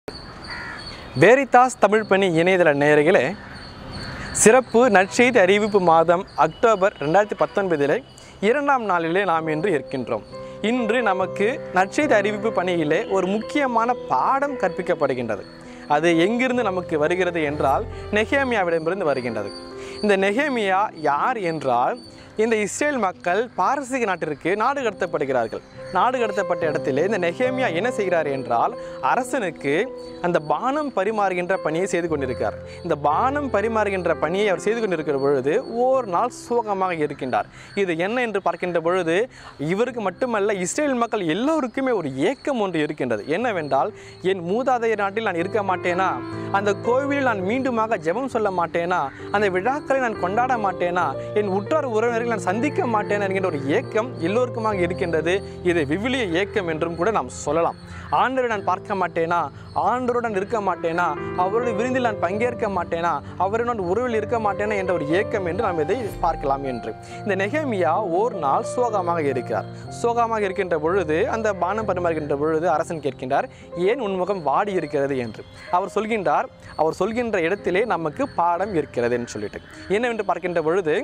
Veritas Tamil பணி இணையதள நேயர்களே சிறப்பு நற்செய்தி அறிவிப்பு மாதம் அக்டோபர் ரெண்டாயிரத்தி பத்தொன்பதிலே இரண்டாம் நாளிலே நாம் இன்று இருக்கின்றோம் இன்று நமக்கு நற்செய்தி அறிவிப்பு பணியிலே ஒரு முக்கியமான பாடம் கற்பிக்கப்படுகின்றது அது எங்கிருந்து நமக்கு வருகிறது என்றால் நெகேமியாவிடமிருந்து வருகின்றது இந்த நெகேமியா யார் என்றால் இந்த இஸ்ரேல் மக்கள் பாரசீக நாட்டிற்கு நாடு கடத்தப்படுகிறார்கள் நாடு கடத்தப்பட்ட இடத்திலே இந்த நெகேமியா என்ன செய்கிறார் என்றால் அரசனுக்கு அந்த பானம் பரிமாறுகின்ற பணியை செய்து கொண்டிருக்கிறார் இந்த பானம் பரிமாறுகின்ற பணியை அவர் செய்து கொண்டிருக்கிற பொழுது ஓர் நாள் சோகமாக இருக்கின்றார் இது என்ன என்று பார்க்கின்ற பொழுது இவருக்கு மட்டுமல்ல இஸ்ரேல் மக்கள் எல்லோருக்குமே ஒரு ஏக்கம் ஒன்று இருக்கின்றது என்னவென்றால் என் மூதாதையர் நாட்டில் நான் இருக்க மாட்டேனா அந்த கோவிலில் நான் மீண்டுமாக ஜெபம் சொல்ல மாட்டேனா அந்த விழாக்களை நான் கொண்டாட மாட்டேனா என் உற்றார் உறவினர்களை நான் சந்திக்க மாட்டேனா என்கின்ற ஒரு ஏக்கம் எல்லோருக்குமாக இருக்கின்றது இது விவிலிய ஏக்கம் என்றும் கூட நாம் சொல்லலாம் ஆண்டவரை நான் பார்க்க மாட்டேனா ஆண்டவருடன் இருக்க மாட்டேனா அவருடைய விருந்தில் நான் பங்கேற்க மாட்டேனா அவருடன் உறவில் இருக்க மாட்டேனா என்ற ஒரு ஏக்கம் என்று நாம் இதை பார்க்கலாம் என்று இந்த நெகேமியா ஓர் நாள் சோகமாக இருக்கிறார் சோகமாக இருக்கின்ற பொழுது அந்த பானம் பரிமாறுகின்ற பொழுது அரசன் கேட்கின்றார் ஏன் உன்முகம் வாடி இருக்கிறது என்று அவர் சொல்கின்றார் அவர் சொல்கின்ற இடத்திலே நமக்கு பாடம் இருக்கிறது என்று சொல்லிட்டு என்னவென்று பார்க்கின்ற பொழுது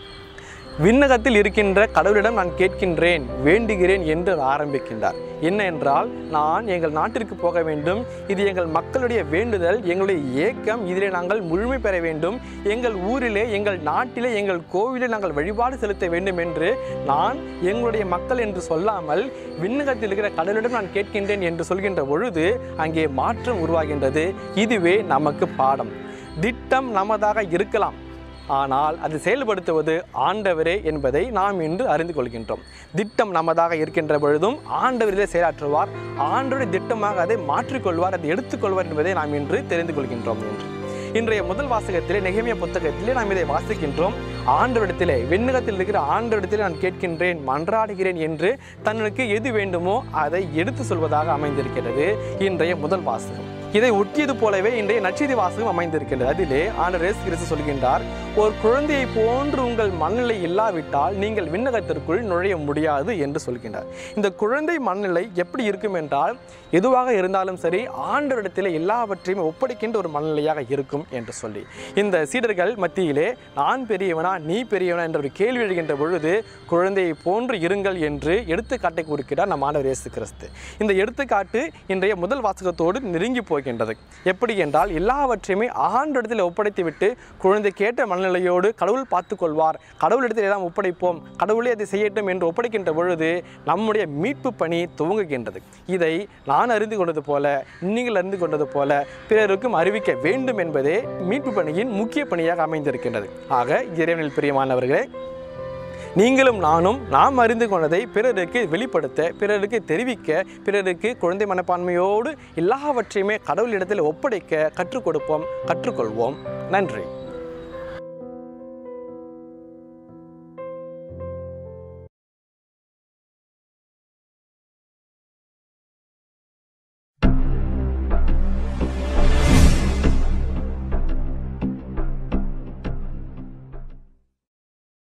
விண்ணகத்தில் இருக்கின்ற கடவுளிடம் நான் கேட்கின்றேன் வேண்டுகிறேன் என்று ஆரம்பிக்கின்றார் என்ன என்றால் நான் எங்கள் நாட்டிற்கு போக வேண்டும் இது எங்கள் மக்களுடைய வேண்டுதல் எங்களுடைய ஏக்கம் இதிலே நாங்கள் முழுமை பெற வேண்டும் எங்கள் ஊரிலே எங்கள் நாட்டிலே எங்கள் கோவிலில் நாங்கள் வழிபாடு செலுத்த வேண்டும் என்று நான் எங்களுடைய மக்கள் என்று சொல்லாமல் விண்ணகத்தில் இருக்கிற கடவுளிடம் நான் கேட்கின்றேன் என்று சொல்கின்ற பொழுது அங்கே மாற்றம் உருவாகின்றது இதுவே நமக்கு பாடம் திட்டம் நமதாக இருக்கலாம் ஆனால் அது செயல்படுத்துவது ஆண்டவரே என்பதை நாம் இன்று அறிந்து கொள்கின்றோம் திட்டம் நமதாக இருக்கின்ற பொழுதும் ஆண்டவரிலே செயலாற்றுவார் ஆண்டவருடைய திட்டமாக அதை மாற்றிக்கொள்வார் அதை எடுத்துக்கொள்வார் என்பதை நாம் இன்று தெரிந்து கொள்கின்றோம் என்று இன்றைய முதல் வாசகத்திலே நெகமிய புத்தகத்திலே நாம் இதை வாசிக்கின்றோம் ஆண்டவரிடத்திலே விண்ணகத்தில் இருக்கிற ஆண்டவரிடத்திலே நான் கேட்கின்றேன் மன்றாடுகிறேன் என்று தன்னுக்கு எது வேண்டுமோ அதை எடுத்து சொல்வதாக அமைந்திருக்கிறது இன்றைய முதல் வாசகம் இதை ஒட்டியது போலவே இன்றைய நற்செய்தி வாசகம் அமைந்திருக்கின்றது அதிலே ஆண்டவர் இயேசு கிறிஸ்து சொல்கின்றார் ஒரு குழந்தையை போன்று உங்கள் மனநிலை இல்லாவிட்டால் நீங்கள் விண்ணகத்திற்குள் நுழைய முடியாது என்று சொல்கின்றார் இந்த குழந்தை மனநிலை எப்படி இருக்கும் என்றால் எதுவாக இருந்தாலும் சரி ஆண்டவரிடத்தில் எல்லாவற்றையும் ஒப்படைக்கின்ற ஒரு மனநிலையாக இருக்கும் என்று சொல்லி இந்த சீடர்கள் மத்தியிலே நான் பெரியவனா நீ பெரியவனா என்ற ஒரு கேள்வி எழுகின்ற பொழுது குழந்தையை போன்று இருங்கள் என்று எடுத்துக்காட்டை கொடுக்கிறார் நம் ஆண்டவர் இயேசு கிறிஸ்து இந்த எடுத்துக்காட்டு இன்றைய முதல் வாசகத்தோடு நெருங்கி போகின்றது எப்படி என்றால் எல்லாவற்றையுமே ஆண்டஇடத்தில் ஒப்படைத்து விட்டு குழந்தை கேட்ட மனநிலையோடு கடவுள் பார்த்து கொள்வார் கடவுளிடத்தில் எல்லாம் ஒப்படைப்போம் கடவுளே அதை செய்யட்டும் என்று ஒப்படைக்கின்ற பொழுது நம்முடைய மீட்பு பணி துவங்குகின்றது இதை நான் அறிந்து கொண்டது போல நீங்கள் அறிந்து கொண்டது போல பிறருக்கும் அறிவிக்க வேண்டும் என்பதே மீட்பு பணியின் முக்கிய பணியாக அமைந்திருக்கின்றது ஆக இறைவனில் பிரியமானவர்களே நீங்களும் நானும் நாம் அறிந்து கொண்டதை பிறருக்கு வெளிப்படுத்த பிறருக்கு தெரிவிக்க பிறருக்கு குழந்தை மனப்பான்மையோடு எல்லாவற்றையுமே கடவுளிடத்தில் ஒப்படைக்க கற்றுக் கொடுப்போம் கற்றுக்கொள்வோம் நன்றி